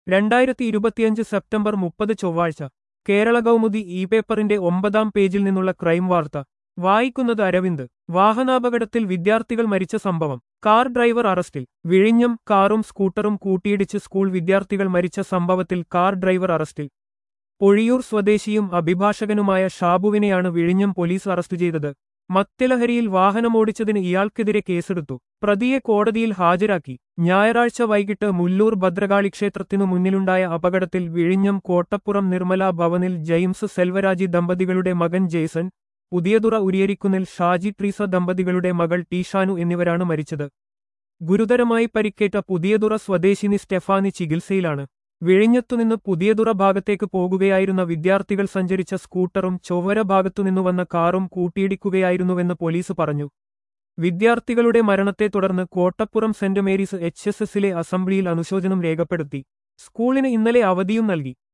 രണ്ടായിരത്തി ഇരുപത്തിയഞ്ച് സെപ്റ്റംബർ മുപ്പത് ചൊവ്വാഴ്ച കേരള കൗമുദി ഇ പേപ്പറിന്റെ ഒമ്പതാം പേജിൽ നിന്നുള്ള ക്രൈം വാർത്ത വായിക്കുന്നത് അരവിന്ദ് വാഹനാപകടത്തിൽ വിദ്യാർത്ഥികൾ മരിച്ച സംഭവം കാർ ഡ്രൈവർ അറസ്റ്റിൽ വിഴിഞ്ഞം കാറും സ്കൂട്ടറും കൂട്ടിയിടിച്ച് സ്കൂൾ വിദ്യാർത്ഥികൾ മരിച്ച സംഭവത്തിൽ കാർ ഡ്രൈവർ അറസ്റ്റിൽ പൊഴിയൂർ സ്വദേശിയും അഭിഭാഷകനുമായ ഷാബുവിനെയാണ് വിഴിഞ്ഞം പോലീസ് അറസ്റ്റ് ചെയ്തത് മദ്യലഹരിയിൽ വാഹനമോടിച്ചതിന് ഇയാൾക്കെതിരെ കേസെടുത്തു പ്രതിയെ കോടതിയിൽ ഹാജരാക്കി ഞായറാഴ്ച വൈകിട്ട് മുല്ലൂർ ഭദ്രകാളി ക്ഷേത്രത്തിനു മുന്നിലുണ്ടായ അപകടത്തിൽ വിഴിഞ്ഞം കോട്ടപ്പുറം നിർമ്മല ഭവനിൽ ജെയിംസ് സെൽവരാജി ദമ്പതികളുടെ മകൻ ജേസൺ പുതിയതുറ ഉരിയരിക്കുന്നിൽ ഷാജി ട്രീസ ദമ്പതികളുടെ മകൾ ടീഷാനു എന്നിവരാണ് മരിച്ചത് ഗുരുതരമായി പരിക്കേറ്റ പുതിയതുറ സ്വദേശിനി സ്റ്റെഫാനി ചികിത്സയിലാണ് വിഴിഞ്ഞത്തുനിന്ന് പുതിയതുറ ഭാഗത്തേക്ക് പോകുകയായിരുന്ന വിദ്യാർത്ഥികൾ സഞ്ചരിച്ച സ്കൂട്ടറും ചൊവ്വര ഭാഗത്തുനിന്നു വന്ന കാറും കൂട്ടിയിടിക്കുകയായിരുന്നുവെന്ന് പോലീസ് പറഞ്ഞു വിദ്യാർത്ഥികളുടെ മരണത്തെ തുടർന്ന് Kottappuram saint Mary's H S എസിലെ അസംബ്ലിയിൽ അനുശോചനം രേഖപ്പെടുത്തി സ്കൂളിന് ഇന്നലെ അവധിയും നൽകി